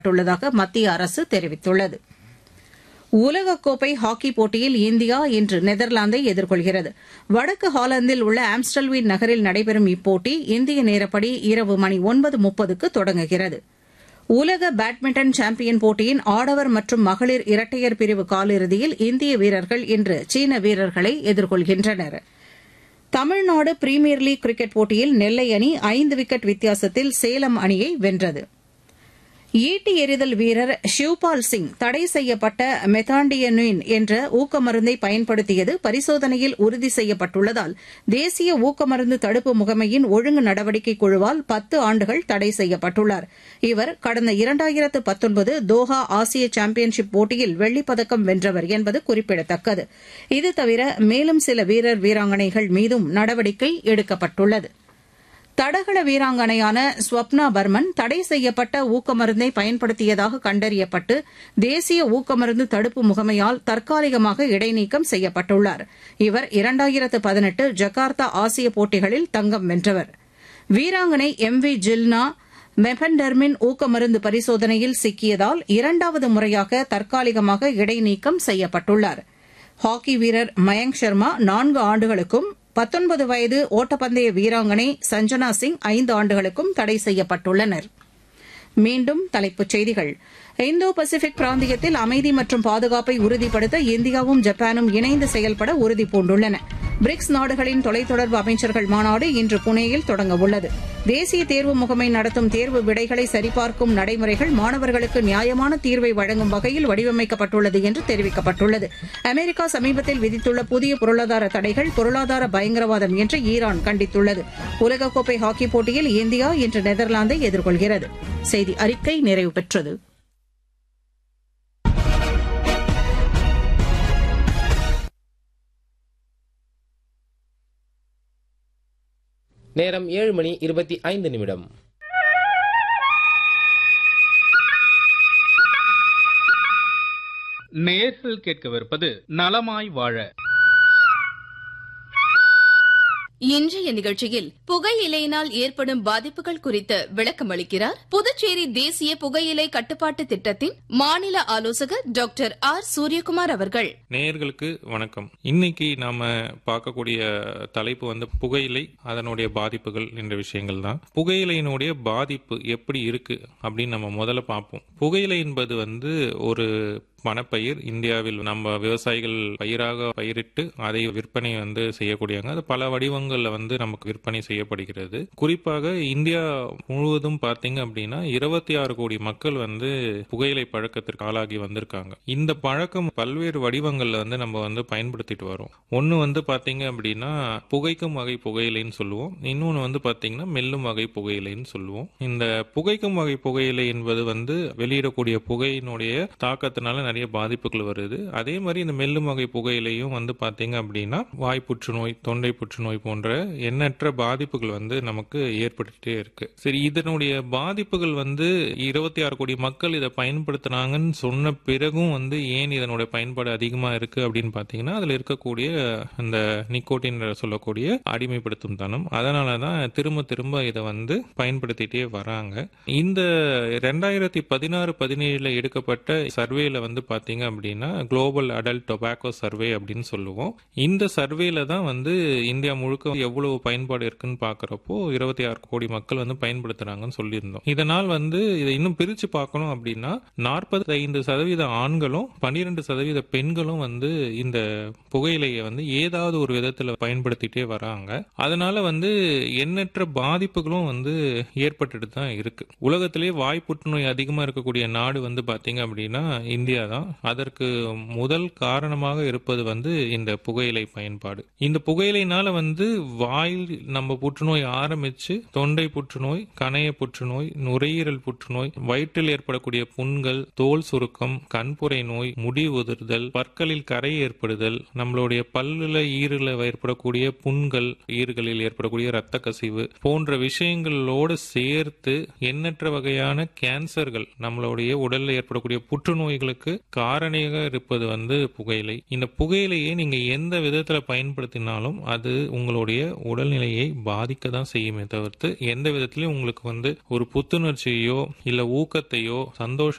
உள்ளதாக மத்திய அரசு தெரிவித்துள்ளது உலகக்கோப்பை ஹாக்கி போட்டியில் இந்தியா இன்று நெதர்லாந்தை எதிர்கொள்கிறது வடக்கு ஹாலந்தில் உள்ள ஆம்ஸ்டல்வீன் நகரில் நடைபெறும் இப்போட்டி இந்திய நேரப்படி இரவு மணி ஒன்பது முப்பதுக்கு தொடங்குகிறது உலக பேட்மிண்டன் சாம்பியன் போட்டியின் ஆடவர் மற்றும் மகளிர் இரட்டையர் பிரிவு காலிறுதியில் இந்திய வீரர்கள் இன்று சீன வீரர்களை எதிர்கொள்கின்றனர் தமிழ்நாடு பிரீமியர் லீக் கிரிக்கெட் போட்டியில் நெல்லை அணி ஐந்து விக்கெட் வித்தியாசத்தில் சேலம் அணியை வென்றது ஈட்டி எறிதல் வீரர் ஷிவ்பால் சிங் தடை செய்யப்பட்ட மெத்தாண்டியனின் என்ற ஊக்கமருந்தை பயன்படுத்தியது பரிசோதனையில் உறுதி செய்யப்பட்டுள்ளதால் தேசிய ஊக்கமருந்து தடுப்பு முகமையின் ஒழுங்கு நடவடிக்கை குழுவால் பத்து ஆண்டுகள் தடை செய்யப்பட்டுள்ளார் இவர் கடந்த இரண்டாயிரத்து பத்தொன்பது தோஹா ஆசிய சாம்பியன்ஷிப் போட்டியில் வெள்ளிப்பதக்கம் வென்றவர் என்பது குறிப்பிடத்தக்கது இது தவிர மேலும் சில வீரர் வீராங்கனைகள் மீதும் நடவடிக்கை எடுக்கப்பட்டுள்ளது தடகள வீராங்கனையான ஸ்வப்னா பர்மன் தடை செய்யப்பட்ட ஊக்கமருந்தை பயன்படுத்தியதாக கண்டறியப்பட்டு தேசிய ஊக்கமருந்து தடுப்பு முகமையால் தற்காலிகமாக இடைநீக்கம் செய்யப்பட்டுள்ளார் இவர் இரண்டாயிரத்து பதினெட்டு ஜகார்த்தா ஆசிய போட்டிகளில் தங்கம் வென்றவர் வீராங்கனை எம் வி ஜில்னா மெபன்டர்மின் ஊக்கமருந்து பரிசோதனையில் சிக்கியதால் இரண்டாவது முறையாக தற்காலிகமாக இடைநீக்கம் செய்யப்பட்டுள்ளார் ஹாக்கி வீரர் மயங்க் சர்மா நான்கு ஆண்டுகளுக்கும் பத்தொன்பது வயது ஓட்டப்பந்தய வீராங்கனை சஞ்சனா சிங் ஐந்து ஆண்டுகளுக்கும் தடை செய்யப்பட்டுள்ளனர் மீண்டும் தலைப்புச் செய்திகள் இந்தோ பசிபிக் பிராந்தியத்தில் அமைதி மற்றும் பாதுகாப்பை உறுதிப்படுத்த இந்தியாவும் ஜப்பானும் இணைந்து செயல்பட உறுதிபூண்டுள்ளன பிரிக்ஸ் நாடுகளின் தொலைத்தொடர்பு அமைச்சர்கள் மாநாடு இன்று புனேயில் தொடங்கவுள்ளது தேசிய தேர்வு முகமை நடத்தும் தேர்வு விடைகளை சரிபார்க்கும் நடைமுறைகள் மாணவர்களுக்கு நியாயமான தீர்வை வழங்கும் வகையில் வடிவமைக்கப்பட்டுள்ளது என்று தெரிவிக்கப்பட்டுள்ளது அமெரிக்கா சமீபத்தில் விதித்துள்ள புதிய பொருளாதார தடைகள் பொருளாதார பயங்கரவாதம் என்று ஈரான் கண்டித்துள்ளது உலகக்கோப்பை ஹாக்கி போட்டியில் இந்தியா இன்று நெதர்லாந்தை எதிர்கொள்கிறது செய்தி அறிக்கை நிறைவு பெற்றது நேரம் ஏழு மணி இருபத்தி ஐந்து நிமிடம் நேர்கள் கேட்கவிருப்பது நலமாய் வாழ இன்றைய நிகழ்ச்சியில் புகையிலையினால் ஏற்படும் பாதிப்புகள் குறித்து விளக்கமளிக்கிறார் புதுச்சேரி தேசிய புகையிலை கட்டுப்பாட்டு திட்டத்தின் மாநில ஆலோசகர் டாக்டர் ஆர் சூரியகுமார் அவர்கள் நேயர்களுக்கு வணக்கம் இன்னைக்கு நாம பார்க்கக்கூடிய தலைப்பு வந்து புகையிலை அதனுடைய பாதிப்புகள் என்ற விஷயங்கள் தான் புகையிலையினுடைய பாதிப்பு எப்படி இருக்கு அப்படின்னு நம்ம முதல்ல பார்ப்போம் புகையிலை என்பது வந்து ஒரு பணப்பயிர் இந்தியாவில் நம்ம விவசாயிகள் பயிராக பயிரிட்டு அதை விற்பனை வந்து செய்யக்கூடியாங்க அது பல வடிவங்கள்ல வந்து நமக்கு விற்பனை செய்யப்படுகிறது குறிப்பாக இந்தியா முழுவதும் பார்த்தீங்க அப்படின்னா இருபத்தி ஆறு கோடி மக்கள் வந்து புகையிலை பழக்கத்திற்கு ஆளாகி வந்திருக்காங்க இந்த பழக்கம் பல்வேறு வடிவங்கள்ல வந்து நம்ம வந்து பயன்படுத்திட்டு வரோம் ஒன்று வந்து பார்த்தீங்க அப்படின்னா புகைக்கும் வகை புகையிலைன்னு சொல்லுவோம் இன்னொன்று வந்து பார்த்தீங்கன்னா மெல்லும் வகை புகையிலைன்னு சொல்லுவோம் இந்த புகைக்கும் வகை புகையிலை என்பது வந்து வெளியிடக்கூடிய புகையினுடைய தாக்கத்தினால நிறைய பாதிப்புகள் வருது அதே மாதிரி இந்த மெல்லும் வகை புகையிலையும் வந்து பார்த்தீங்க அப்படின்னா வாய் புற்றுநோய் தொண்டை புற்றுநோய் போன்ற எண்ணற்ற பாதிப்புகள் வந்து நமக்கு ஏற்பட்டுட்டே இருக்கு சரி இதனுடைய பாதிப்புகள் வந்து இருபத்தி ஆறு கோடி மக்கள் இதை பயன்படுத்துனாங்கன்னு சொன்ன பிறகும் வந்து ஏன் இதனுடைய பயன்பாடு அதிகமாக இருக்கு அப்படின்னு பார்த்தீங்கன்னா அதில் இருக்கக்கூடிய அந்த நிக்கோட்டின் சொல்லக்கூடிய அடிமைப்படுத்தும் தனம் அதனால தான் திரும்ப திரும்ப இதை வந்து பயன்படுத்திட்டே வராங்க இந்த ரெண்டாயிரத்தி பதினாறு பதினேழுல எடுக்கப்பட்ட சர்வேல வந்து பாத்தீங்க அப்படின்னா குளோபல் அடல்ட் டொபாக்கோ சர்வே அப்படின்னு சொல்லுவோம் இந்த சர்வேல தான் வந்து இந்தியா முழுக்க எவ்வளவு பயன்பாடு இருக்குன்னு பாக்குறப்போ இருபத்தி ஆறு கோடி மக்கள் வந்து பயன்படுத்துறாங்கன்னு சொல்லியிருந்தோம் இதனால் வந்து இதை இன்னும் பிரிச்சு பார்க்கணும் அப்படின்னா நாற்பத்தி ஐந்து சதவீத ஆண்களும் பன்னிரெண்டு சதவீத பெண்களும் வந்து இந்த புகையிலையை வந்து ஏதாவது ஒரு விதத்துல பயன்படுத்திட்டே வராங்க அதனால வந்து எண்ணற்ற பாதிப்புகளும் வந்து ஏற்பட்டுட்டு தான் இருக்கு உலகத்திலேயே வாய் புற்றுநோய் அதிகமா இருக்கக்கூடிய நாடு வந்து பாத்தீங்க அப்படின்னா இந்தியா தான் அதற்கு முதல் காரணமாக இருப்பது வந்து இந்த புகையிலை பயன்பாடு இந்த புகையிலைனால வந்து வாயில் நம்ம புற்றுநோய் ஆரம்பிச்சு தொண்டை புற்றுநோய் கணைய புற்றுநோய் நுரையீரல் புற்றுநோய் வயிற்றில் ஏற்படக்கூடிய புண்கள் தோல் சுருக்கம் கண்புரை நோய் முடி உதிர்தல் பற்களில் கரை ஏற்படுதல் நம்மளுடைய பல்லுல ஈரல ஏற்படக்கூடிய புண்கள் ஈறுகளில் ஏற்படக்கூடிய இரத்த கசிவு போன்ற விஷயங்களோடு சேர்த்து எண்ணற்ற வகையான கேன்சர்கள் நம்மளுடைய உடல்ல ஏற்படக்கூடிய புற்றுநோய்களுக்கு காரணியாக இருப்பது வந்து புகையிலை இந்த புகையிலையை நீங்க எந்த விதத்துல பயன்படுத்தினாலும் அது உங்களுடைய உடல்நிலையை பாதிக்க தான் செய்யுமே தவிர்த்து எந்த விதத்திலையும் உங்களுக்கு வந்து ஒரு புத்துணர்ச்சியோ இல்ல ஊக்கத்தையோ சந்தோஷ